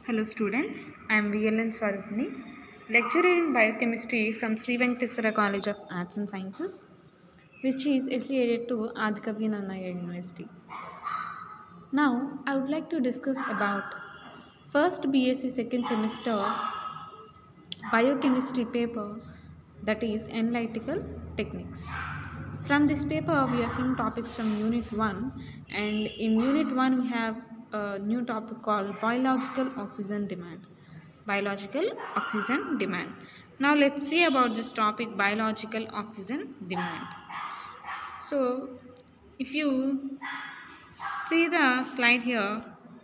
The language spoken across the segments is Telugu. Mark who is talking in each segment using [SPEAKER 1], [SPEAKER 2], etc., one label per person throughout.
[SPEAKER 1] Hello students, I am VLN Swarupini, lecturer in biochemistry from Sri Venkateswara College of Arts and Sciences, which is affiliated to Adikavi Nannaya University. Now, I would like to discuss about first BSc second semester biochemistry paper that is analytical techniques. From this paper, we are seeing topics from Unit 1, and in Unit 1, we have a new topic called biological oxygen demand. Biological oxygen demand. Now, let's see about this topic biological oxygen demand. So, if you see the slide here,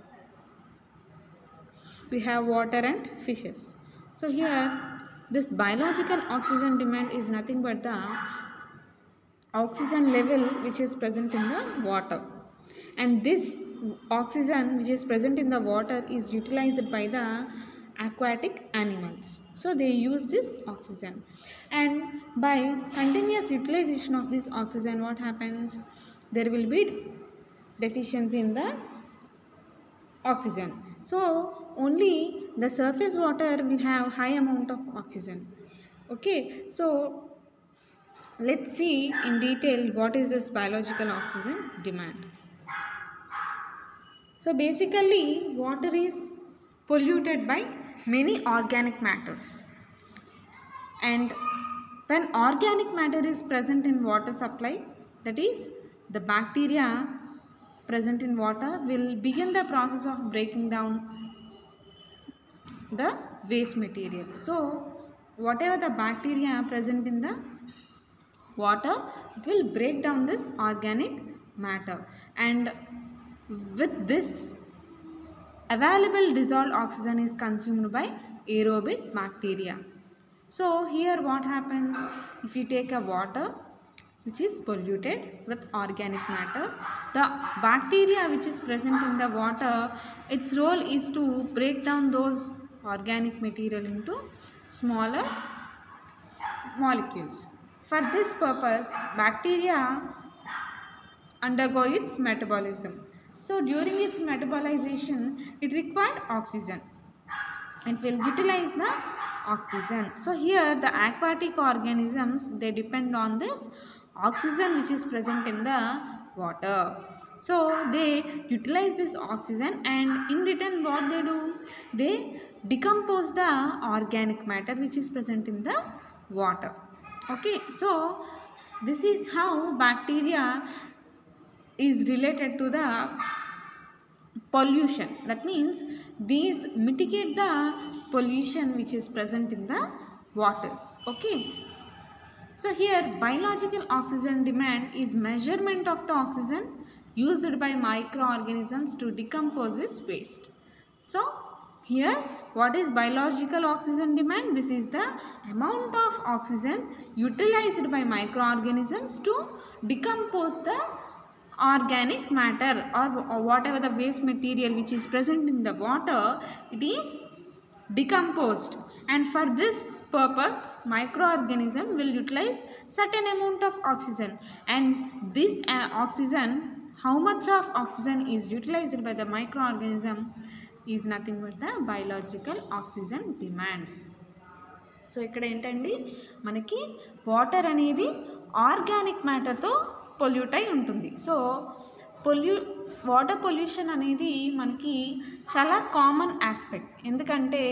[SPEAKER 1] we have water and fishes. So here this biological oxygen demand is nothing but the oxygen level which is present in the water and this oxygen which is present in the water is utilized by the aquatic animals so they use this oxygen and by continuous utilization of this oxygen what happens there will be deficiency in the oxygen so only the surface water will have high amount of oxygen okay so let's see in detail what is this biological oxygen demand so basically water is polluted by many organic matters and when organic matter is present in water supply that is the bacteria present in water will begin the process of breaking down the waste material so whatever the bacteria present in the water it will break down this organic matter and with this available dissolved oxygen is consumed by aerobic bacteria so here what happens if you take a water which is polluted with organic matter the bacteria which is present in the water its role is to break down those organic material into smaller molecules for this purpose bacteria undergo its metabolism so during its metabolization it required oxygen it will utilize the oxygen so here the aquatic organisms they depend on this oxygen which is present in the water so they utilize this oxygen and in return what they do they decompose the organic matter which is present in the water okay so this is how bacteria is related to the pollution that means these mitigate the pollution which is present in the waters okay so here biological oxygen demand is measurement of the oxygen used by microorganisms to decompose this waste so here what is biological oxygen demand this is the amount of oxygen utilized by microorganisms to decompose the organic matter or, or whatever the waste material which is present in the water it is decomposed and for this purpose microorganism will utilize certain amount of oxygen and this uh, oxygen how much of oxygen is utilized by the microorganism is nothing but the biological oxygen demand so ఇక్కడ ఏంటండి మనకి వాటర్ అనేది ఆర్గానిక్ మ్యాటర్తో పొల్యూట్ అయి ఉంటుంది సో పొల్యూ వాటర్ పొల్యూషన్ అనేది మనకి చాలా కామన్ ఆస్పెక్ట్ ఎందుకంటే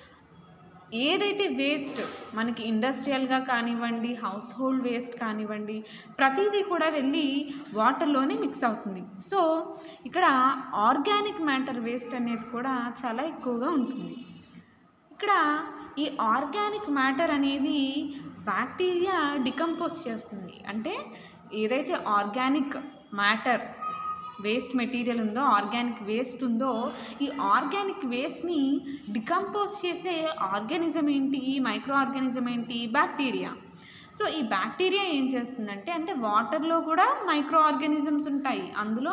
[SPEAKER 1] ఏదైతే వేస్ట్ మనకి ఇండస్ట్రియల్గా కానివ్వండి హౌస్ హోల్డ్ వేస్ట్ కానివ్వండి ప్రతిదీ కూడా వెళ్ళి వాటర్లోనే మిక్స్ అవుతుంది సో ఇక్కడ ఆర్గానిక్ మ్యాటర్ వేస్ట్ అనేది కూడా చాలా ఎక్కువగా ఉంటుంది ఇక్కడ ఈ ఆర్గానిక్ మ్యాటర్ అనేది బ్యాక్టీరియా డికంపోజ్ చేస్తుంది అంటే ఏదైతే ఆర్గానిక్ మ్యాటర్ వేస్ట్ మెటీరియల్ ఉందో ఆర్గానిక్ వేస్ట్ ఉందో ఈ ఆర్గానిక్ వేస్ట్ని డికంపోజ్ చేసే ఆర్గానిజం ఏంటి మైక్రో ఆర్గానిజం ఏంటి బ్యాక్టీరియా సో ఈ బ్యాక్టీరియా ఏం చేస్తుందంటే అంటే వాటర్లో కూడా మైక్రో ఆర్గానిజమ్స్ ఉంటాయి అందులో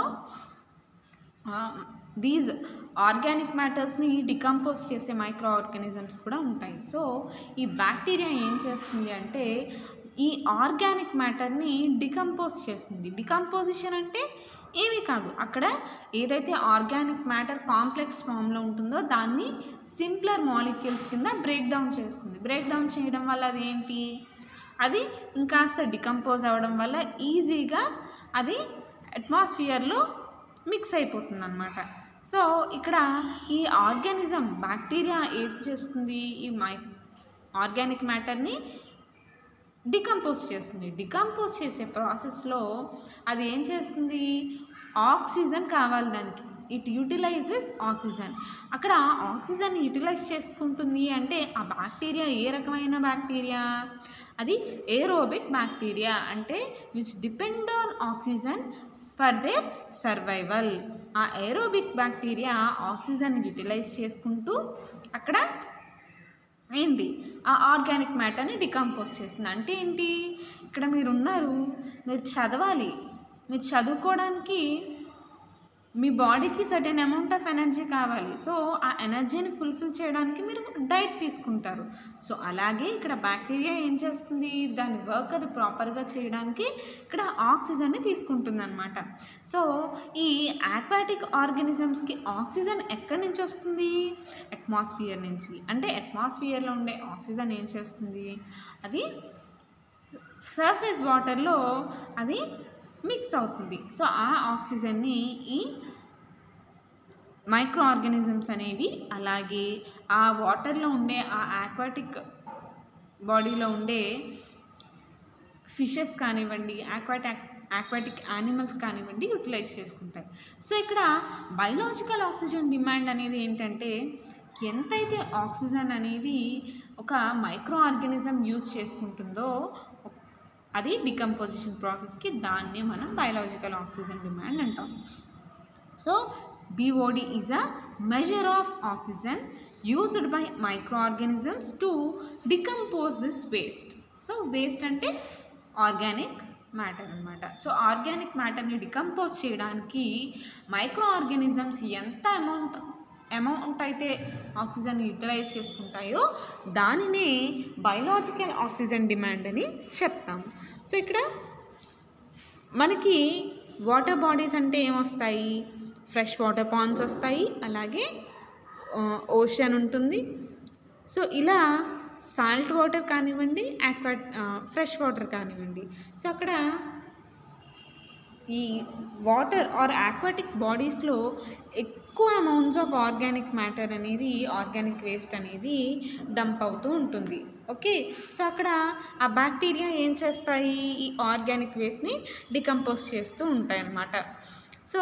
[SPEAKER 1] దీస్ ఆర్గానిక్ మ్యాటర్స్ని డికంపోజ్ చేసే మైక్రో ఆర్గానిజమ్స్ కూడా ఉంటాయి సో ఈ బ్యాక్టీరియా ఏం చేస్తుంది అంటే ఈ ఆర్గానిక్ మ్యాటర్ని డికంపోజ్ చేస్తుంది డికంపోజిషన్ అంటే ఏమీ కాదు అక్కడ ఏదైతే ఆర్గానిక్ మ్యాటర్ కాంప్లెక్స్ ఫామ్లో ఉంటుందో దాన్ని సింప్లర్ మాలిక్యూల్స్ కింద బ్రేక్ డౌన్ చేస్తుంది బ్రేక్ డౌన్ చేయడం వల్ల అది ఏంటి అది ఇంకాస్త డికంపోజ్ అవ్వడం వల్ల ఈజీగా అది అట్మాస్ఫియర్లో మిక్స్ అయిపోతుంది అనమాట సో ఇక్కడ ఈ ఆర్గానిజం బ్యాక్టీరియా ఏం చేస్తుంది ఈ మై ఆర్గానిక్ మ్యాటర్ని డికంపోజ్ చేస్తుంది డికంపోజ్ చేసే ప్రాసెస్లో అది ఏం చేస్తుంది ఆక్సిజన్ కావాలి దానికి ఇట్ యూటిలైజెస్ ఆక్సిజన్ అక్కడ ఆక్సిజన్ యూటిలైజ్ చేసుకుంటుంది అంటే ఆ బ్యాక్టీరియా ఏ రకమైన బ్యాక్టీరియా అది ఏరోబిక్ బ్యాక్టీరియా అంటే which depend on oxygen for their survival ఆ ఏరోబిక్ బ్యాక్టీరియా ఆక్సిజన్ యూటిలైజ్ చేసుకుంటూ అక్కడ ఏంటి ఆ ఆర్గానిక్ మ్యాటర్ని డికంపోజ్ చేస్తుంది అంటే ఏంటి ఇక్కడ మీరు ఉన్నారు మీరు చదవాలి మీరు చదువుకోవడానికి మీ బాడీకి సర్టెన్ అమౌంట్ ఆఫ్ ఎనర్జీ కావాలి సో ఆ ఎనర్జీని ఫుల్ఫిల్ చేయడానికి మీరు డైట్ తీసుకుంటారు సో అలాగే ఇక్కడ బ్యాక్టీరియా ఏం చేస్తుంది దాని వర్క్ అది ప్రాపర్గా చేయడానికి ఇక్కడ ఆక్సిజన్ని తీసుకుంటుంది అనమాట సో ఈ ఆక్వాటిక్ ఆర్గానిజమ్స్కి ఆక్సిజన్ ఎక్కడి నుంచి వస్తుంది అట్మాస్ఫియర్ నుంచి అంటే అట్మాస్ఫియర్లో ఉండే ఆక్సిజన్ ఏం చేస్తుంది అది సర్ఫేస్ వాటర్లో అది మిక్స్ అవుతుంది సో ఆ ఆక్సిజన్ని ఈ మైక్రో ఆర్గానిజమ్స్ అనేవి అలాగే ఆ వాటర్లో ఉండే ఆ ఆక్వాటిక్ బాడీలో ఉండే ఫిషెస్ కానివ్వండి ఆక్వాటిక్ ఆక్వాటిక్ యానిమల్స్ కానివ్వండి యూటిలైజ్ చేసుకుంటాయి సో ఇక్కడ బయలాజికల్ ఆక్సిజన్ డిమాండ్ అనేది ఏంటంటే ఎంతైతే ఆక్సిజన్ అనేది ఒక మైక్రో ఆర్గానిజం యూజ్ చేసుకుంటుందో అది డికంపోజిషన్ ప్రాసెస్కి దాన్నే మనం బయలాజికల్ ఆక్సిజన్ డిమాండ్ అంటాం so BOD is a measure of oxygen used by microorganisms to decompose this waste. So waste అంటే ఆర్గానిక్ మ్యాటర్ అనమాట సో ఆర్గానిక్ మ్యాటర్ని డికంపోజ్ చేయడానికి మైక్రో ఆర్గానిజమ్స్ ఎంత అమౌంట్ అమౌంట్ అయితే ఆక్సిజన్ యూటిలైజ్ చేసుకుంటాయో దానినే బయలాజికల్ ఆక్సిజన్ డిమాండ్ అని చెప్తాము సో ఇక్కడ మనకి వాటర్ బాడీస్ అంటే ఏమొస్తాయి ఫ్రెష్ వాటర్ పాండ్స్ వస్తాయి అలాగే ఓషన్ ఉంటుంది సో ఇలా సాల్ట్ వాటర్ కానివ్వండి ఆక్వా ఫ్రెష్ వాటర్ కానివ్వండి సో అక్కడ ఈ వాటర్ ఆర్ ఆక్వాటిక్ బాడీస్లో ఎక్కువ అమౌంట్స్ ఆఫ్ ఆర్గానిక్ మ్యాటర్ అనేది ఆర్గానిక్ వేస్ట్ అనేది డంప్ అవుతూ ఉంటుంది ఓకే సో అక్కడ ఆ బ్యాక్టీరియా ఏం చేస్తాయి ఈ ఆర్గానిక్ వేస్ట్ని డికంపోజ్ చేస్తూ ఉంటాయి అన్నమాట సో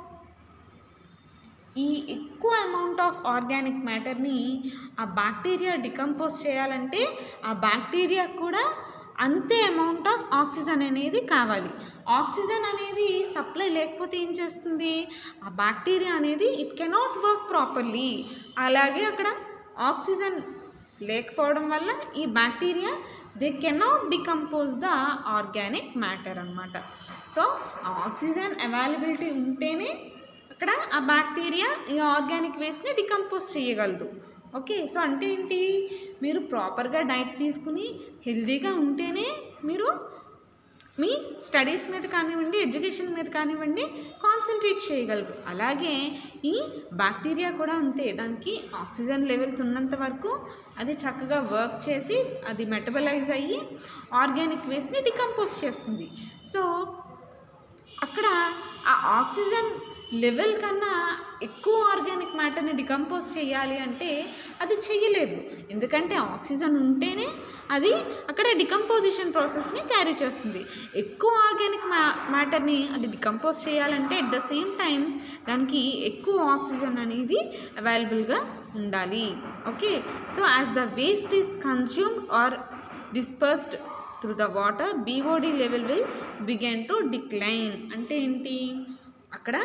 [SPEAKER 1] ఈ ఎక్కువ అమౌంట్ ఆఫ్ ఆర్గానిక్ మ్యాటర్ని ఆ బ్యాక్టీరియా డికంపోజ్ చేయాలంటే ఆ బ్యాక్టీరియా కూడా అంతే అమౌంట్ ఆఫ్ ఆక్సిజన్ అనేది కావాలి ఆక్సిజన్ అనేది సప్లై లేకపోతే ఏం చేస్తుంది ఆ బ్యాక్టీరియా అనేది ఇట్ కెనాట్ వర్క్ ప్రాపర్లీ అలాగే అక్కడ ఆక్సిజన్ లేకపోవడం వల్ల ఈ bacteria they cannot decompose the organic matter అనమాట సో ఆక్సిజన్ అవైలబిలిటీ ఉంటేనే అక్కడ ఆ బ్యాక్టీరియా ఈ ఆర్గానిక్ వేస్ట్ని డికంపోజ్ చేయగలదు ఓకే సో అంటే ఏంటి మీరు ప్రాపర్గా డైట్ తీసుకుని హెల్తీగా ఉంటేనే మీరు మీ స్టడీస్ మీద కానివ్వండి ఎడ్యుకేషన్ మీద కానివ్వండి కాన్సన్ట్రేట్ చేయగలరు అలాగే ఈ బ్యాక్టీరియా కూడా అంతే దానికి ఆక్సిజన్ లెవెల్స్ ఉన్నంత వరకు అది చక్కగా వర్క్ చేసి అది మెటబలైజ్ అయ్యి ఆర్గానిక్ వేస్ట్ని డికంపోజ్ చేస్తుంది సో అక్కడ ఆ ఆక్సిజన్ లెవెల్ కన్నా ఎక్కువ ఆర్గానిక్ మ్యాటర్ని డికంపోజ్ చేయాలి అంటే అది చెయ్యలేదు ఎందుకంటే ఆక్సిజన్ ఉంటేనే అది అక్కడ డికంపోజిషన్ ప్రాసెస్ని క్యారీ చేస్తుంది ఎక్కువ ఆర్గానిక్ మ్యా మ్యాటర్ని అది డికంపోజ్ చేయాలంటే అట్ ద సేమ్ టైం దానికి ఎక్కువ ఆక్సిజన్ అనేది అవైలబుల్గా ఉండాలి okay so as the waste is consumed or dispersed through the water BOD level will begin to decline అంటే ఏంటి అక్కడ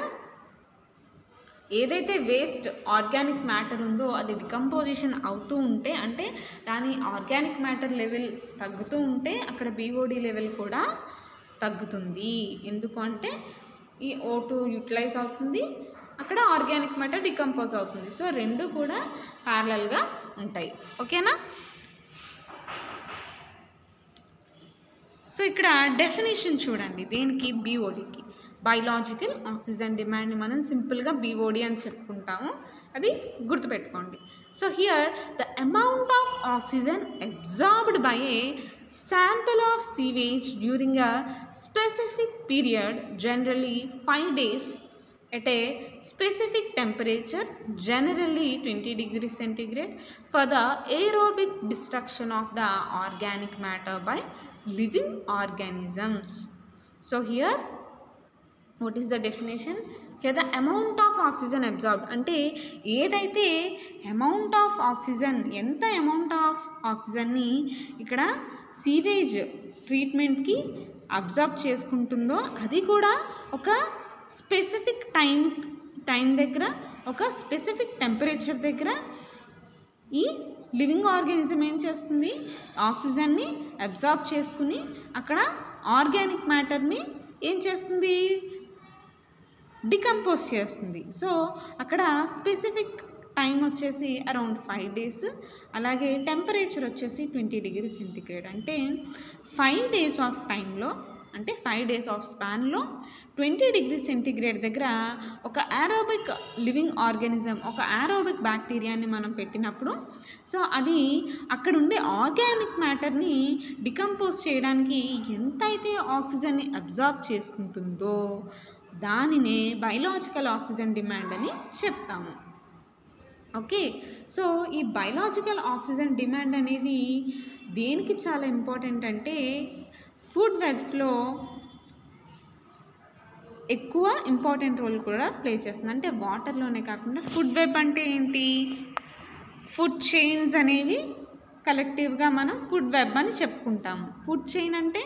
[SPEAKER 1] ఏదైతే వేస్ట్ ఆర్గానిక్ మ్యాటర్ ఉందో అది డికంపోజిషన్ అవుతూ ఉంటే అంటే దాని ఆర్గానిక్ మ్యాటర్ లెవెల్ తగ్గుతూ ఉంటే అక్కడ బీఓడి లెవెల్ కూడా తగ్గుతుంది ఎందుకు అంటే ఈ ఓ టూ యూటిలైజ్ అవుతుంది అక్కడ ఆర్గానిక్ మ్యాటర్ డికంపోజ్ అవుతుంది సో రెండు కూడా ప్యారలల్గా ఉంటాయి ఓకేనా సో ఇక్కడ డెఫినేషన్ చూడండి దేనికి బీఓడికి బయలాజికల్ ఆక్సిజన్ డిమాండ్ని మనం సింపుల్గా బీఓడి అని చెప్పుకుంటాము అది గుర్తుపెట్టుకోండి so here the amount of oxygen absorbed by a sample of sewage during a specific period generally 5 days at a specific temperature generally 20 degrees centigrade for the aerobic destruction of the organic matter by living organisms so here what is the definition here the amount of oxygen absorbed అంటే ఏదైతే అమౌంట్ ఆఫ్ ఆక్సిజన్ ఎంత అమౌంట్ ఆఫ్ ఆక్సిజన్ని ఇక్కడ సీవేజ్ ట్రీట్మెంట్కి అబ్జర్బ్ చేసుకుంటుందో అది కూడా ఒక స్పెసిఫిక్ టైం టైం దగ్గర ఒక స్పెసిఫిక్ టెంపరేచర్ దగ్గర ఈ లివింగ్ ఆర్గానిజం ఏం చేస్తుంది ఆక్సిజన్ని అబ్జార్బ్ చేసుకుని అక్కడ ఆర్గానిక్ మ్యాటర్ని ఏం చేస్తుంది డికంపోజ్ చేస్తుంది సో అక్కడ స్పెసిఫిక్ టైం వచ్చేసి అరౌండ్ ఫైవ్ డేస్ అలాగే టెంపరేచర్ వచ్చేసి ట్వంటీ డిగ్రీ సెంటిగ్రేడ్ అంటే ఫైవ్ డేస్ ఆఫ్ టైంలో అంటే ఫైవ్ డేస్ ఆఫ్ స్పాన్లో ట్వంటీ డిగ్రీ సెంటిగ్రేడ్ దగ్గర ఒక ఆరోబిక్ లివింగ్ ఆర్గానిజం ఒక ఆరోబిక్ బ్యాక్టీరియాని మనం పెట్టినప్పుడు సో అది అక్కడ ఉండే ఆర్గానిక్ మ్యాటర్ని డికంపోజ్ చేయడానికి ఎంతైతే ఆక్సిజన్ని అబ్జార్బ్ చేసుకుంటుందో దానినే బయలాజికల్ ఆక్సిజన్ డిమాండ్ అని చెప్తాము ఓకే సో ఈ బయలాజికల్ ఆక్సిజన్ డిమాండ్ అనేది దేనికి చాలా ఇంపార్టెంట్ అంటే ఫుడ్ వెబ్స్లో ఎక్కువ ఇంపార్టెంట్ రోల్ కూడా ప్లే చేస్తుంది అంటే వాటర్లోనే కాకుండా ఫుడ్ వెబ్ అంటే ఏంటి ఫుడ్ చైన్స్ అనేవి కలెక్టివ్గా మనం ఫుడ్ వెబ్ అని చెప్పుకుంటాము ఫుడ్ చైన్ అంటే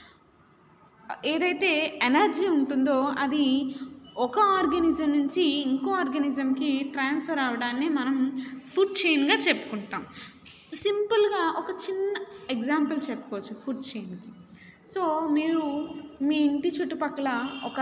[SPEAKER 1] ఏదైతే ఎనర్జీ ఉంటుందో అది ఒక ఆర్గానిజం నుంచి ఇంకో ఆర్గానిజంకి ట్రాన్స్ఫర్ అవడాన్ని మనం ఫుడ్ చైన్గా చెప్పుకుంటాం సింపుల్గా ఒక చిన్న ఎగ్జాంపుల్ చెప్పుకోవచ్చు ఫుడ్ చైన్కి సో మీరు మీ ఇంటి చుట్టుపక్కల ఒక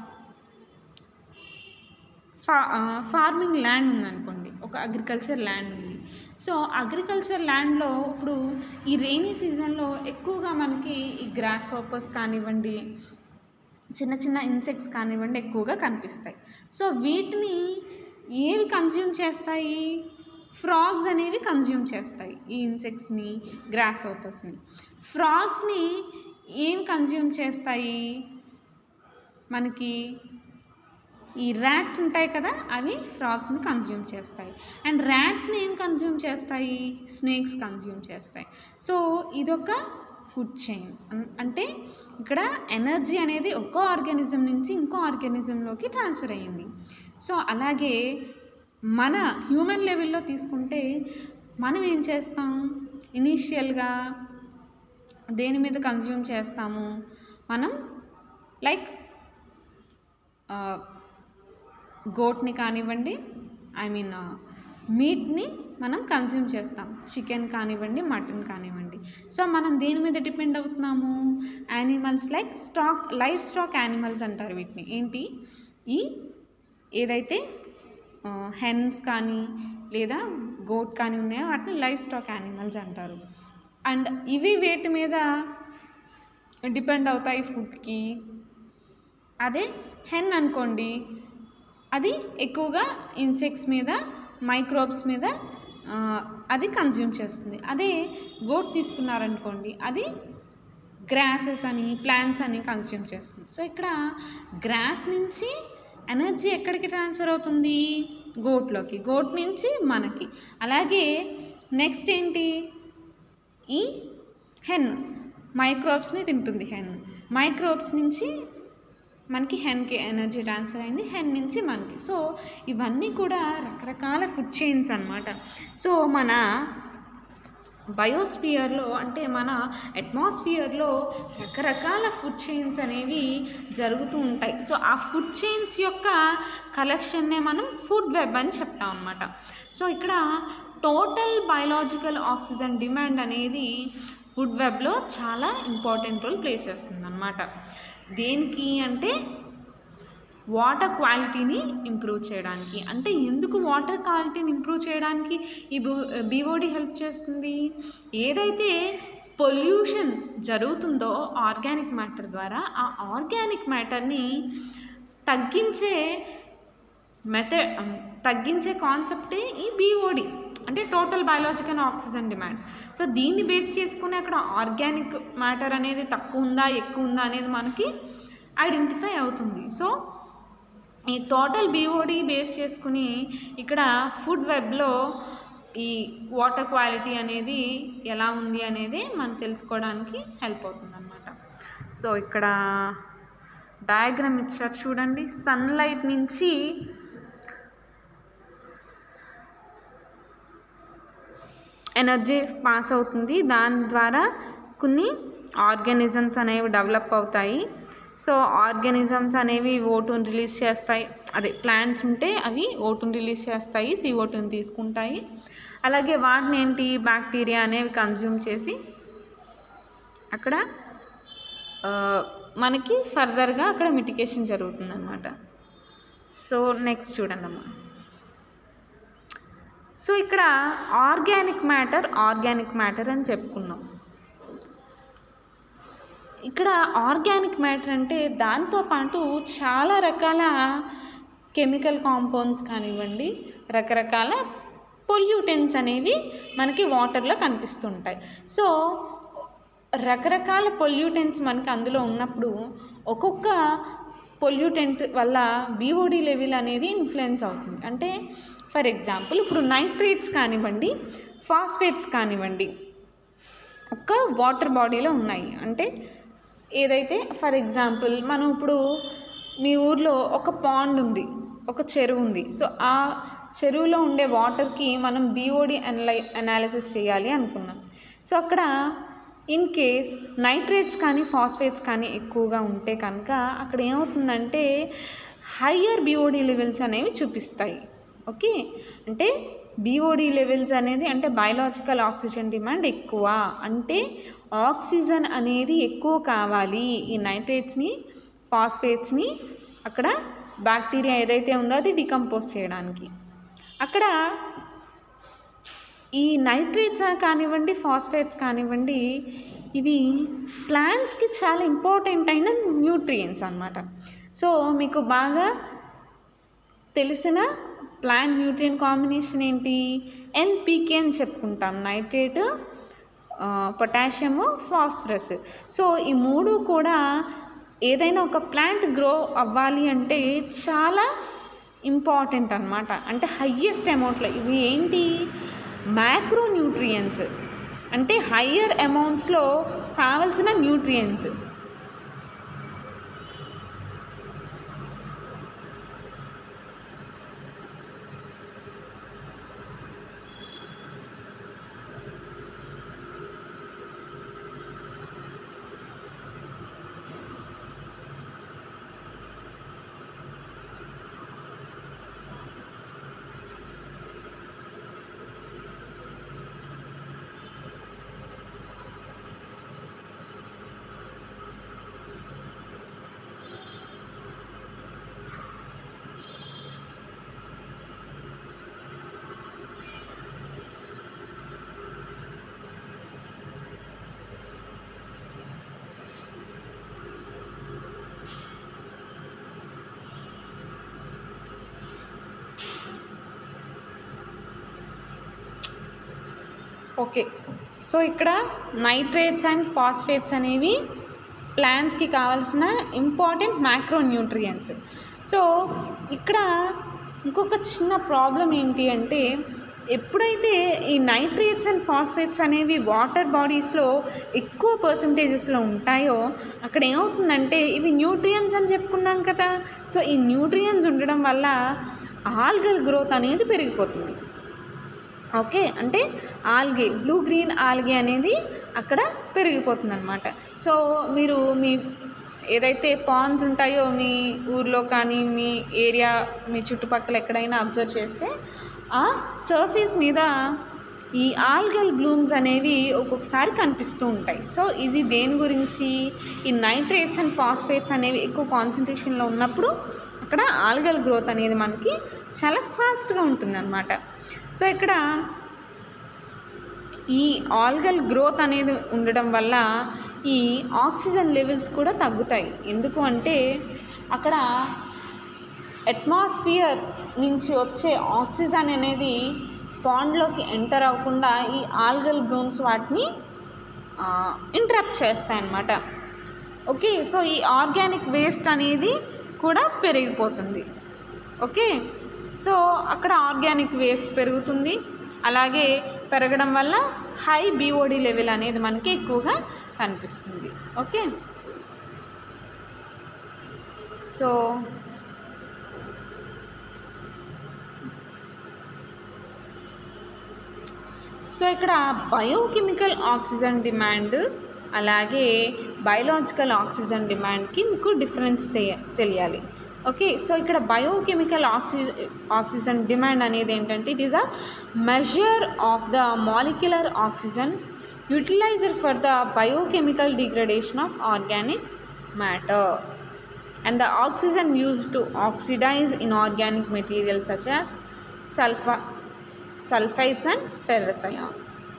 [SPEAKER 1] ఫా ఫార్మింగ్ ల్యాండ్ ఉందనుకోండి ఒక అగ్రికల్చర్ ల్యాండ్ ఉంది సో అగ్రికల్చర్ ల్యాండ్లో ఇప్పుడు ఈ రెయినీ సీజన్లో ఎక్కువగా మనకి ఈ గ్రాస్ హోపర్స్ కానివ్వండి చిన్న చిన్న ఇన్సెక్ట్స్ కానివ్వండి ఎక్కువగా కనిపిస్తాయి సో వీటిని ఏవి కన్జ్యూమ్ చేస్తాయి ఫ్రాగ్స్ అనేవి కన్జ్యూమ్ చేస్తాయి ఈ ఇన్సెక్ట్స్ని గ్రాస్ హోపర్స్ని ఫ్రాగ్స్ని ఏం కన్జ్యూమ్ చేస్తాయి మనకి ఈ ర్యాట్స్ ఉంటాయి కదా అవి ఫ్రాగ్స్ని కన్జ్యూమ్ చేస్తాయి అండ్ ర్యాట్స్ని ఏం కన్జ్యూమ్ చేస్తాయి స్నేక్స్ కన్జ్యూమ్ చేస్తాయి సో ఇదొక ఫుడ్ చైన్ అంటే ఇక్కడ ఎనర్జీ అనేది ఒక ఆర్గానిజం నుంచి ఇంకో ఆర్గానిజంలోకి ట్రాన్స్ఫర్ అయ్యింది సో అలాగే మన హ్యూమన్ లెవెల్లో తీసుకుంటే మనం ఏం చేస్తాం ఇనీషియల్గా దేని మీద కన్జ్యూమ్ చేస్తాము మనం లైక్ గోట్ని కానివ్వండి ఐ మీన్ మీట్ని మనం కన్జ్యూమ్ చేస్తాం చికెన్ కానివ్వండి మటన్ కానివ్వండి సో మనం దేని మీద డిపెండ్ అవుతున్నాము animals like stock life stock animals అంటారు వీటిని ఏంటి ఈ ఏదైతే హెన్స్ కానీ లేదా గోట్ కానీ ఉన్నాయో వాటిని లైఫ్ స్టాక్ యానిమల్స్ అంటారు అండ్ ఇవి వేటి మీద డిపెండ్ అవుతాయి ఫుడ్కి అదే హెన్ అనుకోండి అది ఎక్కువగా ఇన్సెక్ట్స్ మీద మైక్రోబ్స్ మీద అది కన్జ్యూమ్ చేస్తుంది అదే గోట్ తీసుకున్నారనుకోండి అది గ్రాసెస్ అని ప్లాంట్స్ అని కన్జ్యూమ్ చేస్తుంది సో ఇక్కడ గ్రాస్ నుంచి ఎనర్జీ ఎక్కడికి ట్రాన్స్ఫర్ అవుతుంది గోట్లోకి గోట్ నుంచి మనకి అలాగే నెక్స్ట్ ఏంటి ఈ హెన్ మైక్రోబ్స్ని తింటుంది హెన్ మైక్రోబ్స్ నుంచి మనకి హెన్కి ఎనర్జీ ట్రాన్స్ఫర్ అయింది హెన్ నుంచి మనకి సో ఇవన్నీ కూడా రకరకాల ఫుడ్ చైన్స్ అనమాట సో మన బయోస్ఫియర్లో అంటే మన అట్మాస్ఫియర్లో రకరకాల ఫుడ్ చైన్స్ అనేవి జరుగుతూ ఉంటాయి సో ఆ ఫుడ్ చైన్స్ యొక్క కలెక్షన్నే మనం ఫుడ్ వెబ్ అని చెప్తాం అనమాట సో ఇక్కడ టోటల్ బయలాజికల్ ఆక్సిజన్ డిమాండ్ అనేది ఫుడ్ వెబ్లో చాలా ఇంపార్టెంట్ రోల్ ప్లే చేస్తుంది అనమాట దేనికి అంటే వాటర్ క్వాలిటీని ఇంప్రూవ్ చేయడానికి అంటే ఎందుకు వాటర్ క్వాలిటీని ఇంప్రూవ్ చేయడానికి ఈ బీఓడి హెల్ప్ చేస్తుంది ఏదైతే పొల్యూషన్ జరుగుతుందో ఆర్గానిక్ మ్యాటర్ ద్వారా ఆ ఆర్గానిక్ మ్యాటర్ని తగ్గించే మెథడ్ తగ్గించే కాన్సెప్టే ఈ బీఓడి అంటే total biological oxygen demand so దీన్ని బేస్ చేసుకుని అక్కడ ఆర్గానిక్ మ్యాటర్ అనేది తక్కువ ఉందా ఎక్కువ ఉందా అనేది మనకి ఐడెంటిఫై అవుతుంది సో ఈ టోటల్ బీఓడి బేస్ చేసుకుని ఇక్కడ ఫుడ్ వెబ్లో ఈ వాటర్ క్వాలిటీ అనేది ఎలా ఉంది అనేది మనం తెలుసుకోవడానికి హెల్ప్ అవుతుంది అనమాట సో ఇక్కడ డయాగ్రామ్ ఇచ్చారు చూడండి సన్లైట్ నుంచి ఎనర్జీ పాస్ అవుతుంది దాని ద్వారా కొన్ని ఆర్గానిజమ్స్ అనేవి డెవలప్ అవుతాయి సో ఆర్గానిజమ్స్ అనేవి ఓటుని రిలీజ్ చేస్తాయి అదే ప్లాంట్స్ ఉంటే అవి ఓటుని రిలీజ్ చేస్తాయి సి ఓటుని తీసుకుంటాయి అలాగే వాటిని ఏంటి బ్యాక్టీరియా అనేవి కన్జ్యూమ్ చేసి అక్కడ ఆ, మనకి ఫర్దర్గా అక్కడ మిటికేషన్ జరుగుతుందన్నమాట సో నెక్స్ట్ చూడండి అమ్మా సో ఇక్కడ ఆర్గానిక్ మ్యాటర్ ఆర్గానిక్ మ్యాటర్ అని చెప్పుకున్నాం ఇక్కడ ఆర్గానిక్ మ్యాటర్ అంటే దాంతో పాటు చాలా రకాల కెమికల్ కాంపౌండ్స్ కానివ్వండి రకరకాల పొల్యూటెంట్స్ అనేవి మనకి వాటర్లో కనిపిస్తుంటాయి సో రకరకాల పొల్యూటెంట్స్ మనకి అందులో ఉన్నప్పుడు ఒక్కొక్క పొల్యూటెంట్ వల్ల బీఓడి లెవెల్ అనేది ఇన్ఫ్లుయెన్స్ అవుతుంది అంటే ఫర్ ఎగ్జాంపుల్ ఇప్పుడు నైట్రేట్స్ కానివ్వండి ఫాస్ఫేట్స్ కానివ్వండి ఒక వాటర్ బాడీలో ఉన్నాయి అంటే ఏదైతే ఫర్ ఎగ్జాంపుల్ మనం ఇప్పుడు మీ ఊర్లో ఒక పాండ్ ఉంది ఒక చెరువు ఉంది సో ఆ చెరువులో ఉండే వాటర్కి మనం బీఓడి అనలై అనాలిసిస్ చేయాలి అనుకున్నాం సో అక్కడ ఇన్ కేస్ నైట్రేట్స్ కానీ ఫాస్ఫేట్స్ కానీ ఎక్కువగా ఉంటే కనుక అక్కడ ఏమవుతుందంటే హయ్యర్ బీఓడి లెవెల్స్ అనేవి చూపిస్తాయి ఓకే అంటే బీఓడి లెవెల్స్ అనేది అంటే బయలాజికల్ ఆక్సిజన్ డిమాండ్ ఎక్కువ అంటే ఆక్సిజన్ అనేది ఎక్కువ కావాలి ఈ నైట్రేట్స్ని ఫాస్ఫేట్స్ని అక్కడ బ్యాక్టీరియా ఏదైతే ఉందో అది డికంపోజ్ చేయడానికి అక్కడ ఈ నైట్రేట్స్ కానివ్వండి ఫాస్ఫేట్స్ కానివ్వండి ఇవి ప్లాంట్స్కి చాలా ఇంపార్టెంట్ అయిన న్యూట్రియంట్స్ అన్నమాట సో మీకు బాగా తెలిసిన ప్లాంట్ న్యూట్రియన్ కాంబినేషన్ ఏంటి ఎన్పీకే అని చెప్పుకుంటాం నైట్రేట్ పొటాషియము ఫాస్ఫరస్ సో ఈ మూడు కూడా ఏదైనా ఒక ప్లాంట్ గ్రో అవ్వాలి అంటే చాలా ఇంపార్టెంట్ అనమాట అంటే హయ్యెస్ట్ అమౌంట్లో ఇవి ఏంటి మ్యాక్రో న్యూట్రియన్స్ అంటే హయ్యర్ అమౌంట్స్లో కావలసిన న్యూట్రియన్స్ ఓకే సో ఇక్కడ నైట్రేట్స్ అండ్ ఫాస్ఫేట్స్ అనేవి ప్లాంట్స్కి కావాల్సిన ఇంపార్టెంట్ మ్యాక్రో న్యూట్రియన్స్ సో ఇక్కడ ఇంకొక చిన్న ప్రాబ్లం ఏంటి అంటే ఎప్పుడైతే ఈ నైట్రేట్స్ అండ్ ఫాస్ఫేట్స్ అనేవి వాటర్ బాడీస్లో ఎక్కువ పర్సంటేజెస్లో ఉంటాయో అక్కడ ఏమవుతుందంటే ఇవి న్యూట్రియన్స్ అని చెప్పుకున్నాం కదా సో ఈ న్యూట్రియన్స్ ఉండడం వల్ల ఆల్గల్ గ్రోత్ అనేది పెరిగిపోతుంది ఓకే అంటే ఆల్గే బ్లూ గ్రీన్ ఆల్గే అనేది అక్కడ పెరిగిపోతుంది అనమాట సో మీరు మీ ఏదైతే పాండ్స్ ఉంటాయో మీ ఊర్లో కానీ మీ ఏరియా మీ చుట్టుపక్కల ఎక్కడైనా అబ్జర్వ్ చేస్తే ఆ సర్ఫేస్ మీద ఈ ఆల్గల్ బ్లూమ్స్ అనేవి ఒక్కొక్కసారి కనిపిస్తూ ఉంటాయి సో ఇది దేని గురించి ఈ నైట్రేట్స్ అండ్ ఫాస్ఫేట్స్ అనేవి ఎక్కువ కాన్సన్ట్రేషన్లో ఉన్నప్పుడు అక్కడ ఆల్గల్ గ్రోత్ అనేది మనకి చాలా ఫాస్ట్గా ఉంటుందన్నమాట సో ఇక్కడ ఈ ఆల్గల్ గ్రోత్ అనేది ఉండడం వల్ల ఈ ఆక్సిజన్ లెవెల్స్ కూడా తగ్గుతాయి ఎందుకు అంటే అక్కడ అట్మాస్ఫియర్ నుంచి వచ్చే ఆక్సిజన్ అనేది పాండ్లోకి ఎంటర్ అవ్వకుండా ఈ ఆల్గల్ బ్లూమ్స్ వాటిని ఇంటరప్ట్ చేస్తాయి అన్నమాట ఓకే సో ఈ ఆర్గానిక్ వేస్ట్ అనేది కూడా పెరిగిపోతుంది ఓకే సో అక్కడ ఆర్గానిక్ వేస్ట్ పెరుగుతుంది అలాగే పెరగడం వల్ల హై బీఓడి లెవెల్ అనేది మనకి ఎక్కువగా కనిపిస్తుంది ఓకే సో సో ఇక్కడ బయోకెమికల్ ఆక్సిజన్ డిమాండ్ అలాగే బయలాజికల్ ఆక్సిజన్ డిమాండ్కి మీకు డిఫరెన్స్ తె- తెలియాలి ఓకే సో ఇక్కడ బయోకెమికల్ ఆక్సి ఆక్సిజన్ డిమాండ్ అనేది ఏంటంటే it is a measure of the molecular oxygen utilizer for the biochemical degradation of organic matter and the oxygen used to oxidize inorganic materials such as sulfa- sulfides and ferrous ions.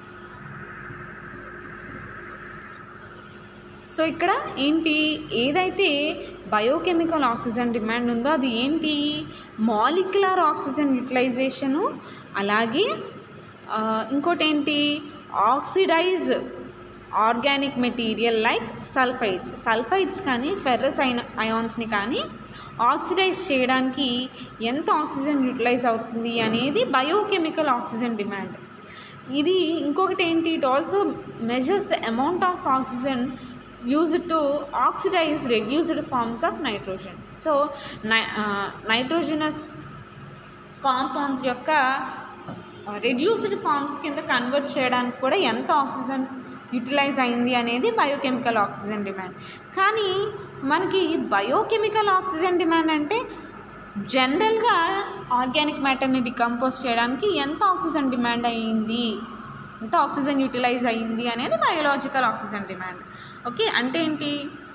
[SPEAKER 1] So ఇక్కడ ఏంటి ఏదైతే బయోకెమికల్ ఆక్సిజన్ డిమాండ్ ఉందో అది ఏంటి మాలిక్యులర్ ఆక్సిజన్ యూటిలైజేషను అలాగే ఆ, ఇంకోటి ఏంటి oxidize organic material like sulphides sulphides కానీ ఫెర్రస్ అయిన అయాన్స్ని కానీ ఆక్సిడైజ్ చేయడానికి ఎంత ఆక్సిజన్ యూటిలైజ్ అవుతుంది అనేది బయోకెమికల్ ఆక్సిజన్ డిమాండ్ ఇది ఇంకొకటి ఏంటి it also measures the amount of oxygen used to oxidize reduced forms of nitrogen so నై నైట్రోజనస్ కాంపౌండ్స్ యొక్క రెడ్యూస్డ్ ఫార్మ్స్ కింద కన్వర్ట్ చేయడానికి కూడా ఎంత ఆక్సిజన్ యూటిలైజ్ అయింది అనేది బయోకెమికల్ ఆక్సిజన్ డిమాండ్ కానీ మనకి బయోకెమికల్ ఆక్సిజన్ డిమాండ్ అంటే జనరల్గా ఆర్గానిక్ మ్యాటర్ని డికంపోజ్ చేయడానికి ఎంత ఆక్సిజన్ డిమాండ్ అయ్యింది ఎంత ఆక్సిజన్ యూటిలైజ్ అయ్యింది అనేది బయోలాజికల్ ఆక్సిజన్ డిమాండ్ ఓకే అంటే ఏంటి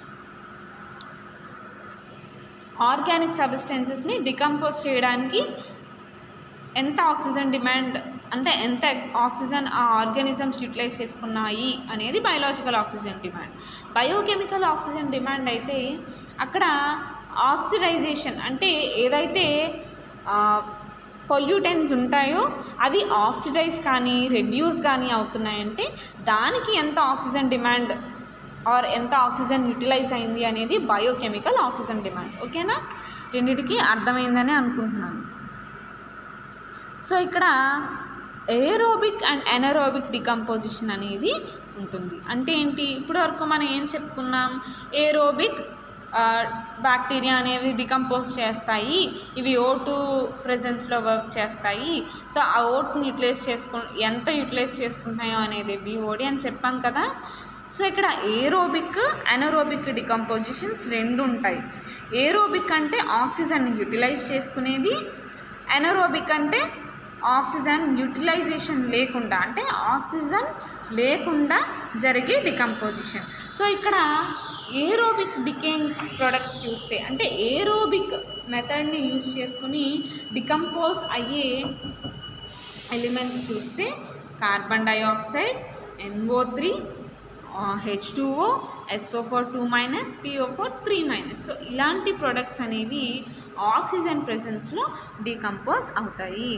[SPEAKER 1] ఆర్గానిక్ సబ్స్టెన్సెస్ని డికంపోజ్ చేయడానికి ఎంత ఆక్సిజన్ డిమాండ్ అంటే ఎంత ఆక్సిజన్ ఆ ఆర్గానిజమ్స్ యూటిలైజ్ చేసుకున్నాయి అనేది biological oxygen demand biochemical oxygen demand అయితే అక్కడ ఆక్సిడైజేషన్ అంటే ఏదైతే పొల్యూటెంట్స్ ఉంటాయో అవి ఆక్సిడైజ్ కానీ రెడ్యూస్ కానీ అవుతున్నాయంటే దానికి ఎంత ఆక్సిజన్ డిమాండ్ ఆర్ ఎంత ఆక్సిజన్ యూటిలైజ్ అయింది అనేది బయోకెమికల్ ఆక్సిజన్ డిమాండ్ ఓకేనా రెండిటికి అర్థమైందని అనుకుంటున్నాను సో ఇక్కడ ఏరోబిక్ అండ్ ఎనరోబిక్ డికంపోజిషన్ అనేది ఉంటుంది అంటే ఏంటి ఇప్పటి వరకు మనం ఏం చెప్పుకున్నాం ఏరోబిక్ బ్యాక్టీరియా అనేవి డికంపోజ్ చేస్తాయి ఇవి ఓ టూ ప్రజెన్స్లో వర్క్ చేస్తాయి సో ఆ ఓట్ని యూటిలైజ్ చేసుకు ఎంత యూటిలైజ్ చేసుకుంటున్నాయో అనేది బీఓడి అని చెప్పాం కదా సో ఇక్కడ ఏరోబిక్ అనరోబిక్ డికంపోజిషన్స్ రెండు ఉంటాయి ఏరోబిక్ అంటే ఆక్సిజన్ యూటిలైజ్ చేసుకునేది ఎనరోబిక్ అంటే ఆక్సిజన్ యూటిలైజేషన్ లేకుండా అంటే ఆక్సిజన్ లేకుండా జరిగే డికంపోజిషన్ సో ఇక్కడ ఏరోబిక్ డికేయింగ్ ప్రొడక్ట్స్ చూస్తే అంటే ఏరోబిక్ మెథడ్ని యూస్ చేసుకుని డికంపోజ్ అయ్యే ఎలిమెంట్స్ చూస్తే carbon dioxide NO three H two O SO four two minus PO four three minus so ఇలాంటి ప్రొడక్ట్స్ అనేవి ఆక్సిజన్ ప్రెసెన్స్లో డీకంపోజ్ అవుతాయి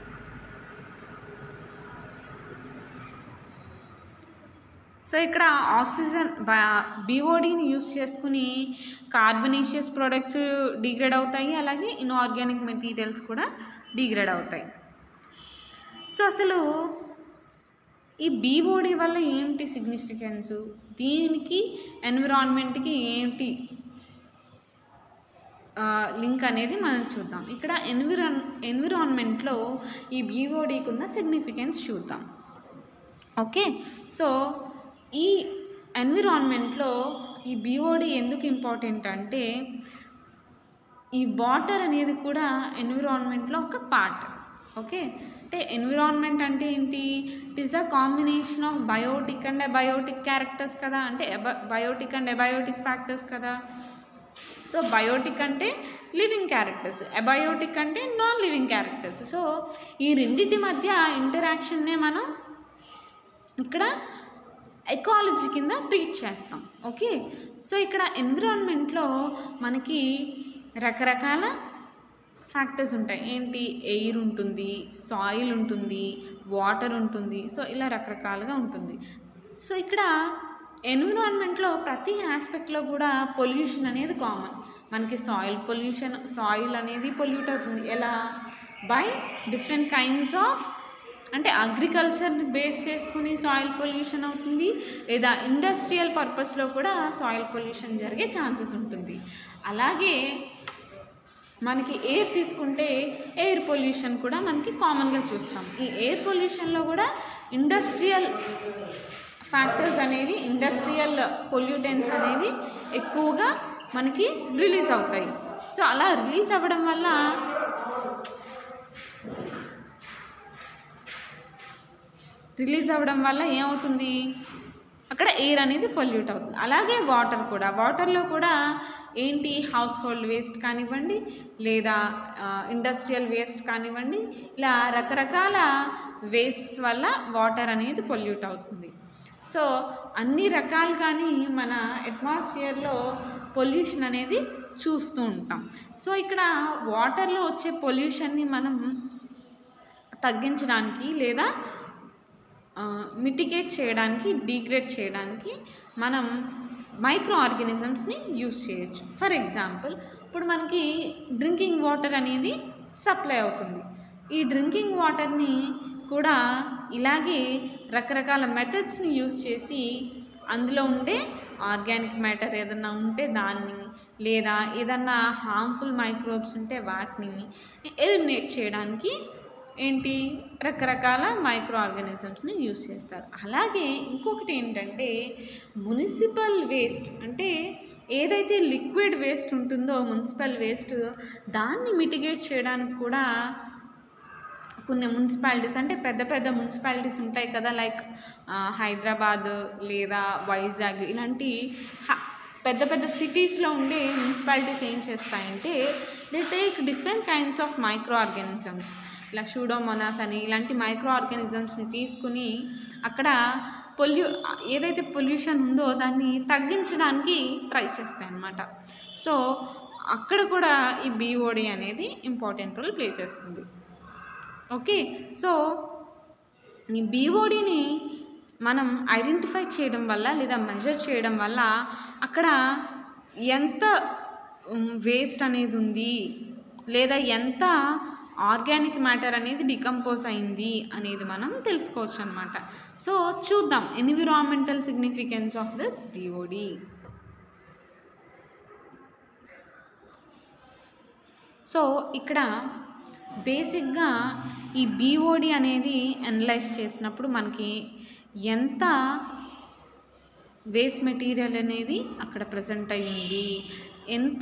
[SPEAKER 1] సో ఇక్కడ ఆక్సిజన్ బీఓడీని యూస్ చేసుకుని కార్బనేషియస్ ప్రొడక్ట్స్ డిగ్రేడ్ అవుతాయి అలాగే ఇన్ఆర్గానిక్ మెటీరియల్స్ కూడా డిగ్రేడ్ అవుతాయి సో అసలు ఈ బీఓడి వల్ల ఏంటి సిగ్నిఫికెన్స్ దీనికి ఎన్విరాన్మెంట్కి ఏంటి లింక్ అనేది మనం చూద్దాం ఇక్కడ ఎన్విరాన్ ఎన్విరాన్మెంట్లో ఈ బీఓడికి ఉన్న సిగ్నిఫికెన్స్ చూద్దాం ఓకే సో ఈ ఎన్విరాన్మెంట్లో ఈ బీఓడి ఎందుకు ఇంపార్టెంట్ అంటే ఈ వాటర్ అనేది కూడా ఎన్విరాన్మెంట్లో ఒక పార్ట్ ఓకే అంటే ఎన్విరాన్మెంట్ అంటే ఏంటి it is a combination of biotic and abiotic characters కదా అంటే బయోటిక్ అండ్ అబయోటిక్ ఫ్యాక్టర్స్ కదా సో బయోటిక్ అంటే లివింగ్ క్యారెక్టర్స్ అబయోటిక్ అంటే నాన్ లివింగ్ క్యారెక్టర్స్ సో ఈ రెండింటి మధ్య ఇంటరాక్షన్నే మనం ఇక్కడ ఎకాలజీ కింద ట్రీట్ చేస్తాం ఓకే సో ఇక్కడ ఎన్విరాన్మెంట్లో మనకి రకరకాల ఫ్యాక్టర్స్ ఉంటాయి ఏంటి ఎయిర్ ఉంటుంది సాయిల్ ఉంటుంది వాటర్ ఉంటుంది సో ఇలా రకరకాలుగా ఉంటుంది సో ఇక్కడ ఎన్విరాన్మెంట్లో ప్రతి ఆస్పెక్ట్లో కూడా పొల్యూషన్ అనేది కామన్ మనకి సాయిల్ పొల్యూషన్ సాయిల్ అనేది పొల్యూట్ అవుతుంది ఎలా బై డిఫరెంట్ కైండ్స్ ఆఫ్ అంటే అగ్రికల్చర్ని బేస్ చేసుకుని సాయిల్ పొల్యూషన్ అవుతుంది లేదా ఇండస్ట్రియల్ పర్పస్లో కూడా సాయిల్ పొల్యూషన్ జరిగే ఛాన్సెస్ ఉంటుంది అలాగే మనకి ఎయిర్ తీసుకుంటే ఎయిర్ పొల్యూషన్ కూడా మనకి కామన్గా చూస్తాం ఈ ఎయిర్ పొల్యూషన్లో కూడా ఇండస్ట్రియల్ ఫ్యాక్టర్స్ అనేవి ఇండస్ట్రియల్ పొల్యూటెంట్స్ అనేవి ఎక్కువగా మనకి రిలీజ్ అవుతాయి సో అలా రిలీజ్ అవ్వడం వల్ల రిలీజ్ అవ్వడం వల్ల ఏమవుతుంది అక్కడ ఎయిర్ అనేది పొల్యూట్ అవుతుంది అలాగే వాటర్ కూడా వాటర్లో కూడా ఏంటి హౌస్ హోల్డ్ వేస్ట్ కానివ్వండి లేదా ఇండస్ట్రియల్ వేస్ట్ కానివ్వండి ఇలా రకరకాల వేస్ట్స్ వల్ల వాటర్ అనేది పొల్యూట్ అవుతుంది సో అన్ని రకాలు కానీ మన అట్మాస్ఫియర్లో పొల్యూషన్ అనేది చూస్తూ ఉంటాం సో ఇక్కడ వాటర్లో వచ్చే పొల్యూషన్ని మనం తగ్గించడానికి లేదా మిటిగేట్ చేయడానికి డిగ్రేడ్ చేయడానికి మనం మైక్రో ఆర్గానిజమ్స్ని యూస్ చేయొచ్చు ఫర్ ఎగ్జాంపుల్ ఇప్పుడు మనకి డ్రింకింగ్ వాటర్ అనేది సప్లై అవుతుంది ఈ డ్రింకింగ్ వాటర్ని కూడా ఇలాగే రకరకాల మెథడ్స్ని యూస్ చేసి అందులో ఉండే ఆర్గానిక్ మ్యాటర్ ఏదన్నా ఉంటే దాన్ని లేదా ఏదన్నా హార్మ్ఫుల్ మైక్రోబ్స్ ఉంటే వాటిని ఎలిమినేట్ చేయడానికి ఏంటి రకరకాల మైక్రో ఆర్గానిజమ్స్ని యూస్ చేస్తారు అలాగే ఇంకొకటి ఏంటంటే మున్సిపల్ వేస్ట్ అంటే ఏదైతే లిక్విడ్ వేస్ట్ ఉంటుందో మున్సిపల్ వేస్ట్ దాన్ని మిటిగేట్ చేయడానికి కూడా కొన్ని మున్సిపాలిటీస్ అంటే పెద్ద పెద్ద మున్సిపాలిటీస్ ఉంటాయి కదా లైక్ హైదరాబాద్ లేదా వైజాగ్ ఇలాంటి హ- పెద్ద పెద్ద సిటీస్లో ఉండే మున్సిపాలిటీస్ ఏం చేస్తాయంటే they take different kinds of micro organisms ఇలా షూడోమోనాస్ అని ఇలాంటి మైక్రో ఆర్గానిజమ్స్ని తీసుకుని అక్కడ పొల్యూ ఏదైతే పొల్యూషన్ ఉందో దాన్ని తగ్గించడానికి ట్రై చేస్తాయి అన్నమాట సో అక్కడ కూడా ఈ బీఓడి అనేది ఇంపార్టెంట్ రోల్ ప్లే చేస్తుంది ఓకే సో ఈ బీఓడిని మనం ఐడెంటిఫై చేయడం వల్ల లేదా మెజర్ చేయడం వల్ల అక్కడ ఎంత వేస్ట్ అనేది ఉంది లేదా ఎంత ఆర్గానిక్ మ్యాటర్ అనేది డికంపోజ్ అయింది అనేది మనం తెలుసుకోవచ్చు అనమాట సో చూద్దాం environmental significance of this BOD so ఇక్కడ బేసిక్గా ఈ బీఓడి అనేది అనలైజ్ చేసినప్పుడు మనకి ఎంత వేస్ట్ మెటీరియల్ అనేది అక్కడ ప్రజెంట్ అయ్యింది ఎంత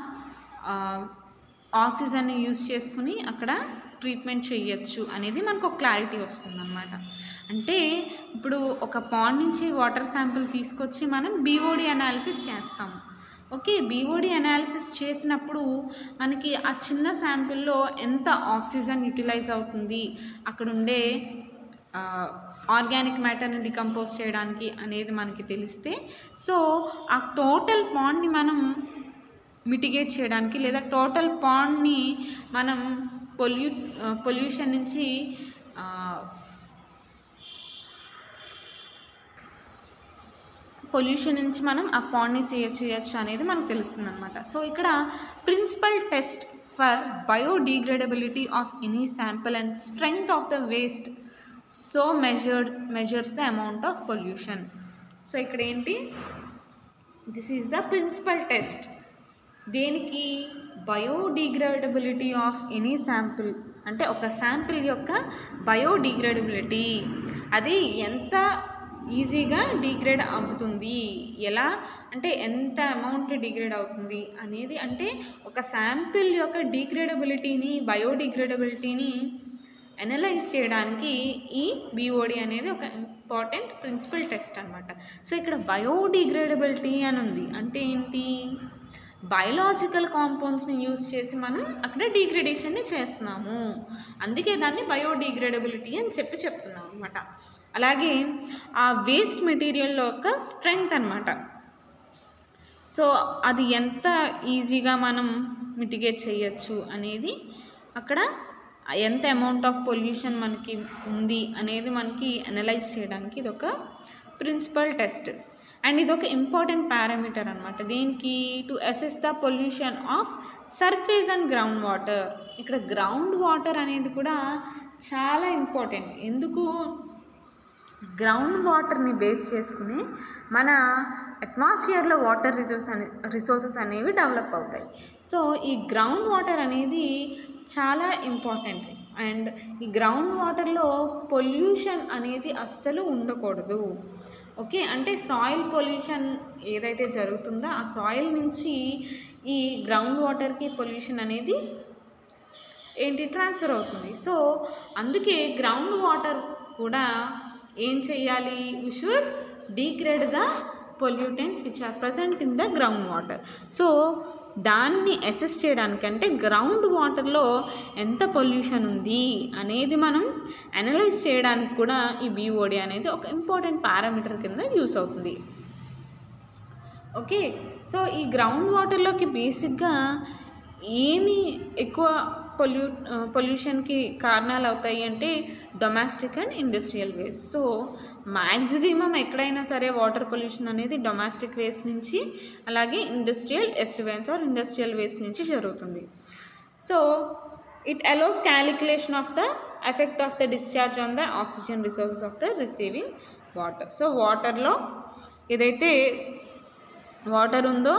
[SPEAKER 1] ఆక్సిజన్ని యూస్ చేసుకుని అక్కడ ట్రీట్మెంట్ చేయొచ్చు అనేది మనకు ఒక క్లారిటీ వస్తుందన్నమాట అంటే ఇప్పుడు ఒక పాండ్ నుంచి వాటర్ శాంపిల్ తీసుకొచ్చి మనం బీఓడి అనాలిసిస్ చేస్తాము ఓకే బీఓడి అనాలిసిస్ చేసినప్పుడు మనకి ఆ చిన్న శాంపిల్లో ఎంత ఆక్సిజన్ యూటిలైజ్ అవుతుంది అక్కడ ఉండే ఆర్గానిక్ మ్యాటర్ని డికంపోజ్ చేయడానికి అనేది మనకి తెలిస్తే సో ఆ టోటల్ పాండ్ని మనం మిటిగేట్ చేయడానికి లేదా టోటల్ పాండ్ని మనం పొల్యూ పొల్యూషన్ నుంచి ఆ, పొల్యూషన్ నుంచి మనం ఆ పాండ్ని సేవ్ చేయొచ్చు అనేది మనకు తెలుస్తుంది అనమాట సో ఇక్కడ principle test for biodegradability of any sample and strength of the waste so measured measures the amount of pollution so ఇక్కడ ఏంటి this is the principle test దేనికి బయోడిగ్రేడబిలిటీ ఆఫ్ ఎనీ శాంపిల్ అంటే ఒక శాంపిల్ యొక్క బయోడిగ్రేడబిలిటీ అది ఎంత ఈజీగా డిగ్రేడ్ అవుతుంది ఎలా అంటే ఎంత అమౌంట్ డిగ్రేడ్ అవుతుంది అనేది అంటే ఒక శాంపిల్ యొక్క డిగ్రేడబిలిటీని బయోడిగ్రేడబిలిటీని అనలైజ్ చేయడానికి ఈ బీఓడి అనేది ఒక ఇంపార్టెంట్ ప్రిన్సిపల్ టెస్ట్ అనమాట సో ఇక్కడ బయోడిగ్రేడబిలిటీ అని ఉంది అంటే ఏంటి బయలాజికల్ కాంపౌండ్స్ని యూజ్ చేసి మనం అక్కడ డిగ్రేడేషన్ని చేస్తున్నాము అందుకే దాన్ని బయోడిగ్రేడబిలిటీ అని చెప్పి చెప్తున్నాం అనమాట అలాగే ఆ వేస్ట్ మెటీరియల్ యొక్క స్ట్రెంగ్త్ అనమాట సో అది ఎంత ఈజీగా మనం మిటిగేట్ చేయొచ్చు అనేది అక్కడ ఎంత అమౌంట్ ఆఫ్ పొల్యూషన్ మనకి ఉంది అనేది మనకి అనలైజ్ చేయడానికి ఇది ఒక ప్రిన్సిపల్ టెస్ట్ అండ్ ఇది ఒక ఇంపార్టెంట్ పారామీటర్ అనమాట దీనికి to assess the pollution of surface and ground water ఇక్కడ గ్రౌండ్ వాటర్ అనేది కూడా చాలా ఇంపార్టెంట్ ఎందుకు గ్రౌండ్ వాటర్ని బేస్ చేసుకుని మన అట్మాస్ఫియర్లో వాటర్ రిసోర్స్ అనే రిసోర్సెస్ అనేవి డెవలప్ అవుతాయి సో ఈ గ్రౌండ్ వాటర్ అనేది చాలా ఇంపార్టెంట్ అండ్ ఈ గ్రౌండ్ వాటర్లో పొల్యూషన్ అనేది అస్సలు ఉండకూడదు ఓకే అంటే సాయిల్ పొల్యూషన్ ఏదైతే జరుగుతుందో ఆ సాయిల్ నుంచి ఈ గ్రౌండ్ వాటర్కి పొల్యూషన్ అనేది ఏంటి ట్రాన్స్ఫర్ అవుతుంది సో అందుకే గ్రౌండ్ వాటర్ కూడా ఏం చేయాలి we should degrade the pollutants which are present in the ground water so దాన్ని అసెస్ చేయడానికంటే గ్రౌండ్ వాటర్లో ఎంత పొల్యూషన్ ఉంది అనేది మనం అనలైజ్ చేయడానికి కూడా ఈ బీఓడి అనేది ఒక ఇంపార్టెంట్ పారామీటర్ కింద యూస్ అవుతుంది ఓకే సో ఈ గ్రౌండ్ వాటర్లోకి బేసిక్గా ఏమి ఎక్కువ పొల్యూ పొల్యూషన్కి కారణాలు అవుతాయి అంటే domestic and industrial waste so maximum ఎక్కడైనా సరే వాటర్ పొల్యూషన్ అనేది డొమెస్టిక్ వేస్ట్ నుంచి అలాగే industrial effluence or industrial waste నుంచి జరుగుతుంది so it allows calculation of the effect of the discharge on the oxygen resources of the receiving water so వాటర్లో ఏదైతే వాటర్ ఉందో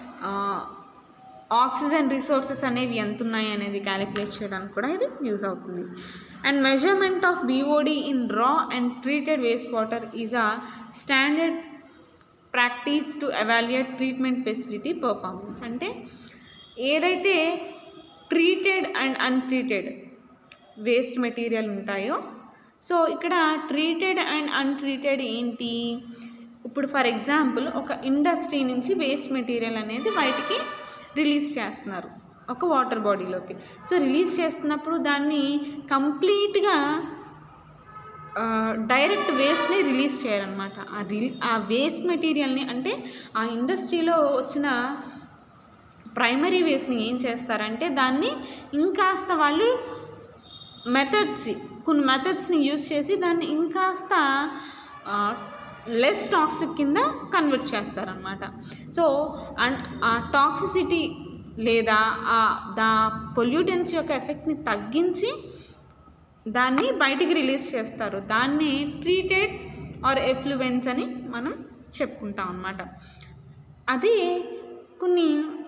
[SPEAKER 1] ఆక్సిజన్ రిసోర్సెస్ అనేవి ఎంత ఉన్నాయి అనేది క్యాలిక్యులేట్ చేయడానికి కూడా ఇది యూజ్ అవుతుంది and measurement of BOD in raw and treated waste water is a standard practice to evaluate treatment facility performance అంటే ఏదైతే treated and untreated waste material ఉంటాయో సో ఇక్కడ ట్రీటెడ్ అండ్ అన్ట్రీటెడ్ ఏంటి ఇప్పుడు ఫర్ ఎగ్జాంపుల్ ఒక ఇండస్ట్రీ నుంచి వేస్ట్ మెటీరియల్ అనేది బయటికి రిలీజ్ చేస్తున్నారు ఒక వాటర్ బాడీలోకి సో రిలీజ్ చేస్తున్నప్పుడు దాన్ని కంప్లీట్గా డైరెక్ట్ వేస్ట్ని రిలీజ్ చేయాలన్నమాట ఆ రి ఆ వేస్ట్ మెటీరియల్ని అంటే ఆ ఇండస్ట్రీలో వచ్చిన ప్రైమరీ వేస్ట్ని ఏం చేస్తారంటే దాన్ని ఇంకాస్త వాళ్ళు మెథడ్స్ కొన్ని మెథడ్స్ని యూస్ చేసి దాన్ని ఇంకాస్త లెస్ టాక్సిక్ కింద కన్వర్ట్ చేస్తారనమాట సో అండ్ ఆ టాక్సిసిటీ లేదా ఆ దా పొల్యూటెన్స్ యొక్క ఎఫెక్ట్ని తగ్గించి దాన్ని బయటికి రిలీజ్ చేస్తారు దాన్ని ట్రీటెడ్ ఆర్ ఎఫ్లువెన్స్ అని మనం చెప్పుకుంటాం అన్నమాట అది కొన్ని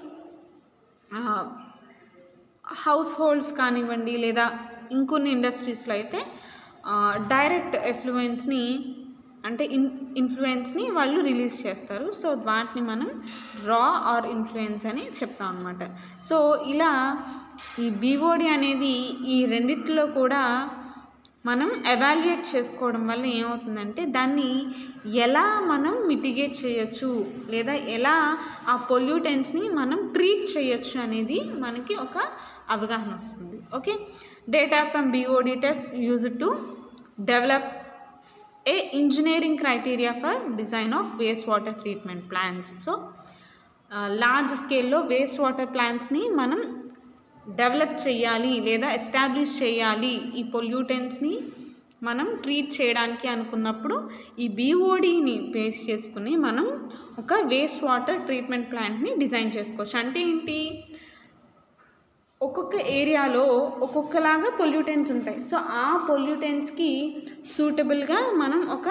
[SPEAKER 1] హౌస్ హోల్డ్స్ కానివ్వండి లేదా ఇంకొన్ని ఇండస్ట్రీస్లో అయితే డైరెక్ట్ ఎఫ్లువెన్స్ని అంటే ఇన్ ఇన్ఫ్లుయెన్స్ని వాళ్ళు రిలీజ్ చేస్తారు సో వాటిని మనం రా ఆర్ ఇన్ఫ్లుయెన్స్ అని చెప్తాం అనమాట సో ఇలా ఈ బీఓడి అనేది ఈ రెండిట్లో కూడా మనం ఎవాల్యుయేట్ చేసుకోవడం వల్ల ఏమవుతుందంటే దాన్ని ఎలా మనం మిటిగేట్ చేయొచ్చు లేదా ఎలా ఆ పొల్యూటెంట్స్ని మనం ట్రీట్ చేయొచ్చు అనేది మనకి ఒక అవగాహన వస్తుంది okay data from BOD test use to develop a engineering criteria for design of waste water treatment plants so large స్కేల్లో వేస్ట్ వాటర్ ప్లాంట్స్ని మనం డెవలప్ చేయాలి లేదా ఎస్టాబ్లిష్ చేయాలి ఈ పొల్యూటెంట్స్ని మనం ట్రీట్ చేయడానికి అనుకున్నప్పుడు ఈ బీఓడిని బేస్ చేసుకుని మనం ఒక వేస్ట్ వాటర్ ట్రీట్మెంట్ ప్లాంట్ని డిజైన్ చేసుకోవచ్చు అంటే ఏంటి ఒక్కొక్క ఏరియాలో ఒక్కొక్కలాగా పొల్యూటెంట్స్ ఉంటాయి సో ఆ పొల్యూటెంట్స్కి సూటబుల్గా మనం ఒక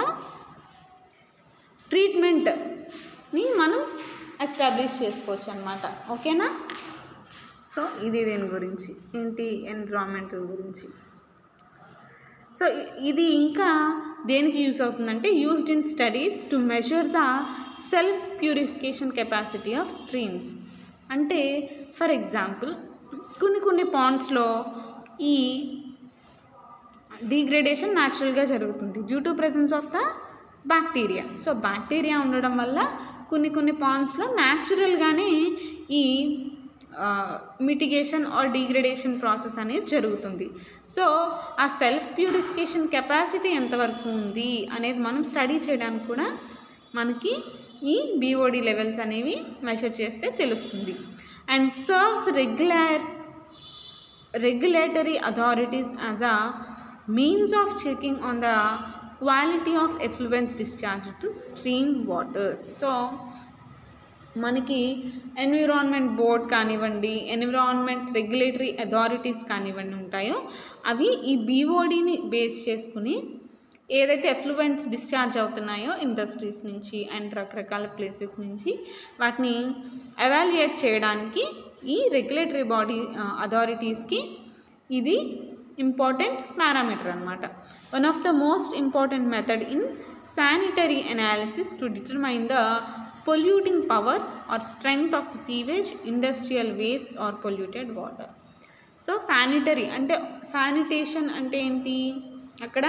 [SPEAKER 1] ట్రీట్మెంట్ని మనం ఎస్టాబ్లిష్ చేసుకోవచ్చు అనమాట ఓకేనా సో ఇది దీని గురించి ఏంటి ఎన్విరాన్మెంట్ గురించి సో ఇ- ఇది ఇంకా దేనికి యూస్ అవుతుందంటే used in studies to measure the self purification capacity of streams అంటే ఫర్ ఎగ్జాంపుల్ కొన్ని కొన్ని పాండ్స్లో ఈ డీగ్రేడేషన్ న్యాచురల్గా జరుగుతుంది due to presence of the bacteria so bacteria ఉండడం వల్ల కొన్ని కొన్ని పాండ్స్లో న్యాచురల్గానే ఈ మిటిగేషన్ ఆర్ డిగ్రేడేషన్ ప్రాసెస్ అనేది జరుగుతుంది సో ఆ సెల్ఫ్ ప్యూరిఫికేషన్ కెపాసిటీ ఎంతవరకు ఉంది అనేది మనం స్టడీ చేయడానికి కూడా మనకి ఈ బీఓడి లెవెల్స్ అనేవి మెషర్ చేస్తే తెలుస్తుంది and serves regular regulatory authorities as a means of checking on the quality of effluents discharged to stream waters so మనకి ఎన్విరాన్మెంట్ బోర్డ్ కానివ్వండి ఎన్విరాన్మెంట్ రెగ్యులేటరీ అథారిటీస్ కానివ్వండి ఉంటాయో అవి ఈ బీఓడిని బేస్ చేసుకుని ఏదైతే ఎఫ్లువెంట్స్ డిశ్చార్జ్ అవుతున్నాయో ఇండస్ట్రీస్ నుంచి అండ్ రకరకాల ప్లేసెస్ నుంచి వాటిని ఎవాల్యుయేట్ చేయడానికి ఈ రెగ్యులేటరీ బాడీ అథారిటీస్కి ఇది ఇంపార్టెంట్ పారామీటర్ అనమాట one of the most important method in sanitary analysis to determine the polluting power or strength of the sewage industrial waste or polluted water so sanitary అంటే శానిటేషన్ అంటే ఏంటి అక్కడ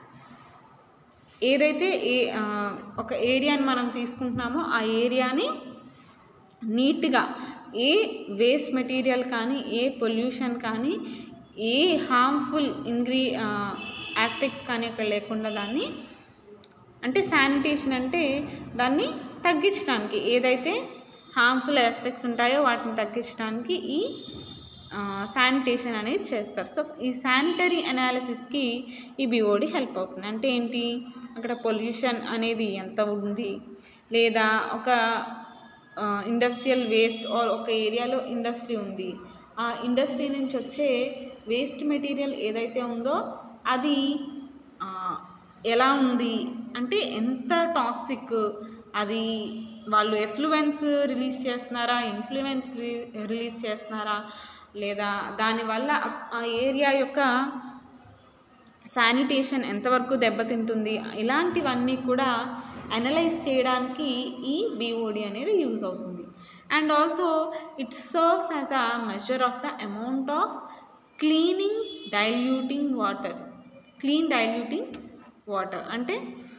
[SPEAKER 1] ఏదైతే ఏ ఆ, ఒక ఏరియాని మనం తీసుకుంటున్నామో ఆ ఏరియాని నీట్గా ఏ వేస్ట్ మెటీరియల్ కానీ ఏ పొల్యూషన్ కానీ ఏ హార్మ్ఫుల్ ఇంగ్రీ ఆస్పెక్ట్స్ కానీ అక్కడ లేకుండా దాన్ని అంటే శానిటేషన్ అంటే దాన్ని తగ్గించడానికి ఏదైతే హార్మ్ఫుల్ ఆస్పెక్ట్స్ ఉంటాయో వాటిని తగ్గించడానికి ఈ శానిటేషన్ అనేది చేస్తారు సో ఈ శానిటరీ అనాలిసిస్కి ఈ బిఓడి హెల్ప్ అవుతుంది అంటే ఏంటి అక్కడ పొల్యూషన్ అనేది ఎంత ఉంది లేదా ఒక ఇండస్ట్రియల్ వేస్ట్ ఆర్ ఒక ఏరియాలో ఇండస్ట్రీ ఉంది ఆ ఇండస్ట్రీ నుంచి వచ్చే వేస్ట్ మెటీరియల్ ఏదైతే ఉందో అది ఆ, ఎలా ఉంది అంటే ఎంత టాక్సిక్ అది వాళ్ళు ఎఫ్లువెన్స్ రిలీజ్ చేస్తున్నారా ఇన్ఫ్లుయెన్స్ రిలీజ్ చేస్తున్నారా లేదా దానివల్ల ఆ- ఆ ఏరియా యొక్క శానిటేషన్ ఎంతవరకు దెబ్బతింటుంది ఇలాంటివన్నీ కూడా అనలైజ్ చేయడానికి ఈ బీఓడి అనేది యూజ్ అవుతుంది and also it serves as a measure of the amount of cleaning diluting water clean diluting water అంటే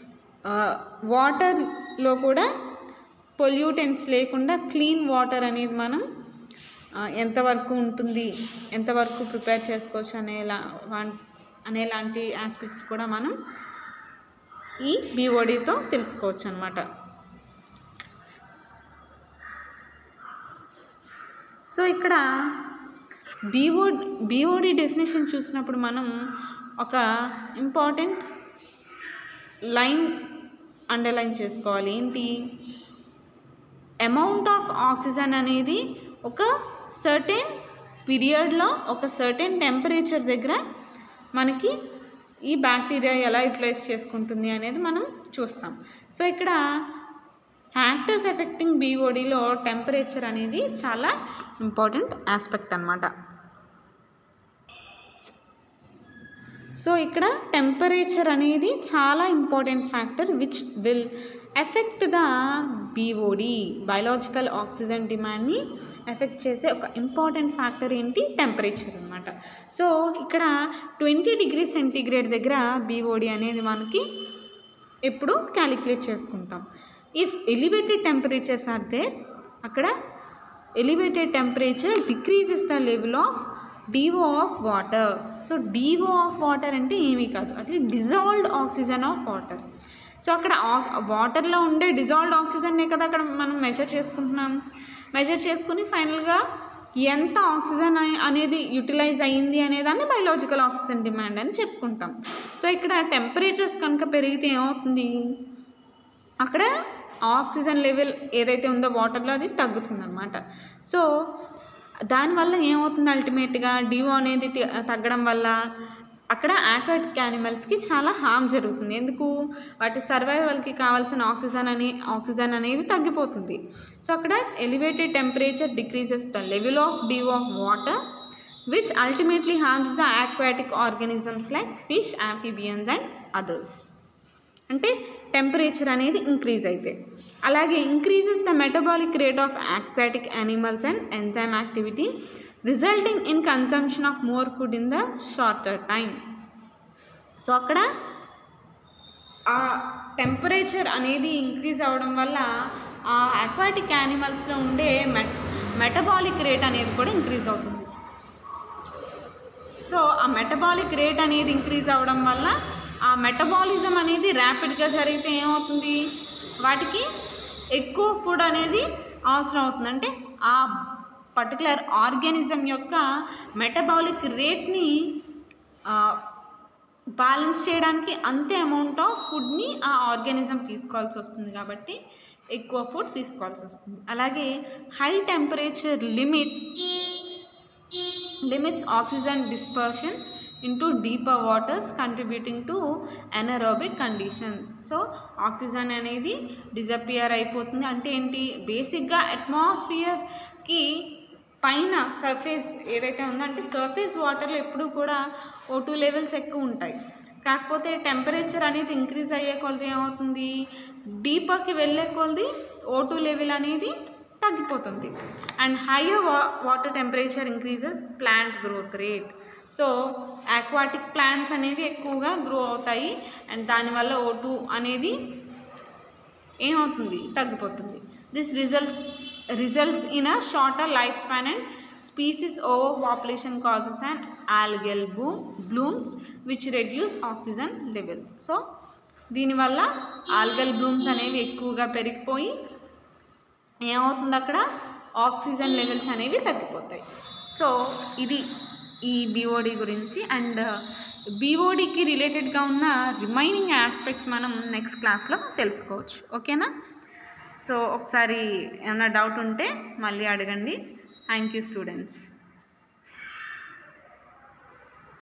[SPEAKER 1] వాటర్లో కూడా పొల్యూటెంట్స్ లేకుండా క్లీన్ వాటర్ అనేది మనం ఆ, ఎంతవరకు ఉంటుంది ఎంతవరకు ప్రిపేర్ చేసుకోవచ్చు అనేలా వాన్- అనేలాంటి ఆస్పెక్ట్స్ కూడా మనం ఈ బీఓడితో తెలుసుకోవచ్చు అనమాట సో ఇక్కడ బీఓ బీఓడి డెఫినేషన్ చూసినప్పుడు మనం ఒక ఇంపార్టెంట్ లైన్ అండర్లైన్ చేసుకోవాలి ఏంటి అమౌంట్ ఆఫ్ ఆక్సిజన్ అనేది ఒక సర్టెన్ పీరియడ్లో ఒక సర్టెన్ టెంపరేచర్ దగ్గర మనకి ఈ బ్యాక్టీరియా ఎలా యూటిలైజ్ చేసుకుంటుంది అనేది మనం చూస్తాం సో ఇక్కడ ఫ్యాక్టర్స్ ఎఫెక్టింగ్ బీఓడిలో టెంపరేచర్ అనేది చాలా ఇంపార్టెంట్ ఆస్పెక్ట్ అన్నమాట సో ఇక్కడ టెంపరేచర్ అనేది చాలా important factor which will effect the BOD biological oxygen డిమాండ్ని ఎఫెక్ట్ చేసే ఒక ఇంపార్టెంట్ ఫ్యాక్టర్ ఏంటి టెంపరేచర్ అనమాట సో ఇక్కడ ట్వంటీ డిగ్రీ సెంటీగ్రేడ్ దగ్గర బీఓడి అనేది మనకి ఎప్పుడు క్యాలిక్యులేట్ చేసుకుంటాం if elevated temperatures are there అక్కడ elevated temperature decreases the level of DO of water so DO of water అంటే ఏమీ కాదు అది dissolved oxygen of water so అక్కడ వాటర్లో ఉండే డిజాల్వ్డ్ ఆక్సిజన్నే కదా అక్కడ మనం మెజర్ చేసుకుంటున్నాం మెజర్ చేసుకుని ఫైనల్గా ఎంత ఆక్సిజన్ అనే- అనేది యూటిలైజ్ అయ్యింది అనేదాన్ని బయలాజికల్ ఆక్సిజన్ డిమాండ్ అని చెప్పుకుంటాం సో ఇక్కడ టెంపరేచర్స్ కనుక పెరిగితే ఏమవుతుంది అక్కడ ఆక్సిజన్ లెవెల్ ఏదైతే ఉందో వాటర్లో అది తగ్గుతుంది అనమాట సో దానివల్ల ఏమవుతుంది అల్టిమేట్గా డిఓ అనేది తి- తగ్గడం వల్ల అక్కడ ఆక్వాటిక్ యానిమల్స్కి చాలా హామ్ జరుగుతుంది ఎందుకు వాటి సర్వైవల్కి కావాల్సిన ఆక్సిజన్ అని ఆక్సిజన్ అనేది తగ్గిపోతుంది సో అక్కడ elevated temperature decreases the level of DO of water which ultimately harms the aquatic organisms like fish amphibians and others అంటే టెంపరేచర్ అనేది ఇంక్రీజ్ అయితే అలాగే increases the metabolic rate of aquatic animals and enzyme activity resulting in consumption of more food in the shorter time so అక్కడ ఆ టెంపరేచర్ అనేది ఇంక్రీజ్ అవ్వడం వల్ల ఆ అక్వాటిక్ యానిమల్స్లో ఉండే మెట్ మెటబాలిక్ రేట్ అనేది కూడా ఇంక్రీజ్ అవుతుంది సో ఆ మెటబాలిక్ రేట్ అనేది ఇంక్రీజ్ అవ్వడం వల్ల ఆ మెటబాలిజం అనేది ర్యాపిడ్గా జరిగితే ఏమవుతుంది వాటికి ఎక్కువ ఫుడ్ అనేది అవసరం అవుతుంది అంటే ఆ పర్టికులర్ ఆర్గానిజం యొక్క మెటబాలిక్ రేట్ని బ్యాలెన్స్ చేయడానికి అంతే అమౌంట్ ఆఫ్ ఫుడ్ని ఆ ఆర్గానిజం తీసుకోవాల్సి వస్తుంది కాబట్టి ఎక్కువ ఫుడ్ తీసుకోవాల్సి వస్తుంది అలాగే high temperature limit limits oxygen dispersion into deeper waters contributing to anaerobic conditions so oxygen అనేది డిజపియర్ అయిపోతుంది అంటే ఏంటి బేసిక్గా అట్మాస్ఫియర్కి పైన సర్ఫేస్ ఏదైతే ఉందో అంటే సర్ఫేస్ వాటర్లో ఎప్పుడూ కూడా ఓ టూ లెవెల్స్ ఎక్కువ ఉంటాయి కాకపోతే టెంపరేచర్ అనేది ఇంక్రీజ్ అయ్యే కొలది ఏమవుతుంది డీపర్కి వెళ్ళే కొలది ఓ టూ లెవెల్ అనేది తగ్గిపోతుంది అండ్ హయ్యర్ వా water temperature increases plant growth rate so aquatic plants అనేవి ఎక్కువగా గ్రో అవుతాయి అండ్ దానివల్ల ఓ టూ అనేది ఏమవుతుంది తగ్గిపోతుంది this result results in a shorter life span and species over population causes and algal boom blooms which reduce oxygen levels so దీనివల్ల ఆల్గల్ బ్లూమ్స్ అనేవి ఎక్కువగా పెరిగిపోయి ఏమవుతుంది అక్కడ ఆక్సిజన్ లెవెల్స్ అనేవి తగ్గిపోతాయి సో ఇది ఈ బీఓడి గురించి అండ్ బీఓడికి రిలేటెడ్గా ఉన్న రిమైనింగ్ ఆస్పెక్ట్స్ మనం నెక్స్ట్ క్లాస్లో తెలుసుకోవచ్చు ఓకేనా సో ఒకసారి ఏమైనా డౌట్ ఉంటే మళ్ళీ అడగండి థ్యాంక్ యూ స్టూడెంట్స్